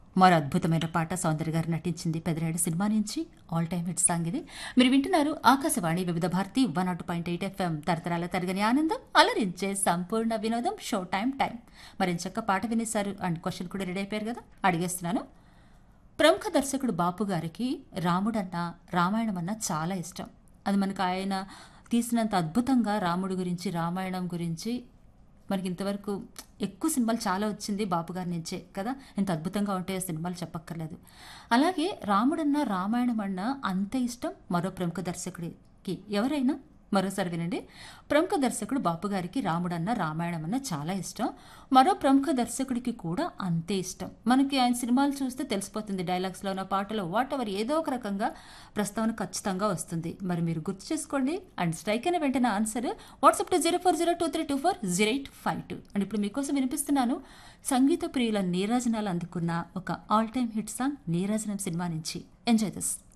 మరో అద్భుతమైన పాట సౌందర్య గారు నటించింది పెదరాయుడు సినిమా నుంచి ఆల్ టైమ్ హిట్ సాంగ్ ఇది మీరు వింటున్నారు Akashvani Vividh Bharati one nought point eight FM తరతరాల తరగని ఆనందం అలరించే సంపూర్ణ వినోదం షో టైం టైం మరి చక్క పాట వినేశారు అండ్ క్వశ్చన్ కూడా రెడీ అయిపోయారు కదా అడిగేస్తున్నాను ప్రముఖ దర్శకుడు బాపు గారికి రాముడన్న రామాయణం అన్న చాలా ఇష్టం అది మనకు ఆయన తీసినంత అద్భుతంగా రాముడి గురించి రామాయణం గురించి మనకి ఇంతవరకు ఎక్కువ సినిమాలు చాలా వచ్చింది బాపు గారి నుంచే కదా ఎంత అద్భుతంగా ఉంటాయో సినిమాలు చెప్పక్కర్లేదు అలాగే రాముడన్న రామాయణం అన్న అంత ఇష్టం మరో ప్రముఖ దర్శకుడికి ఎవరైనా మరోసారి వినండి ప్రముఖ దర్శకుడు బాపు గారికి రాముడన్న రామాయణం అన్న చాలా ఇష్టం మరో ప్రముఖ దర్శకుడికి కూడా అంతే ఇష్టం మనకి ఆయన సినిమాలు చూస్తే తెలిసిపోతుంది డైలాగ్స్లో ఉన్న పాటలో వాట్ ఎవర్ ఏదో ఒక రకంగా ప్రస్తావన ఖచ్చితంగా వస్తుంది మరి మీరు గుర్తు చేసుకోండి అండ్ స్ట్రైక్ అయిన వెంటనే answer WhatsApp to zero four zero two three two four zero eight five two and ఇప్పుడు మీకోసం వినిపిస్తున్నాను సంగీత ప్రియుల నీరాజనాలు అందుకున్న ఒక ఆల్ టైమ్ హిట్ సాంగ్ నీరాజనం సినిమా నుంచి ఎంజాయ్ దిస్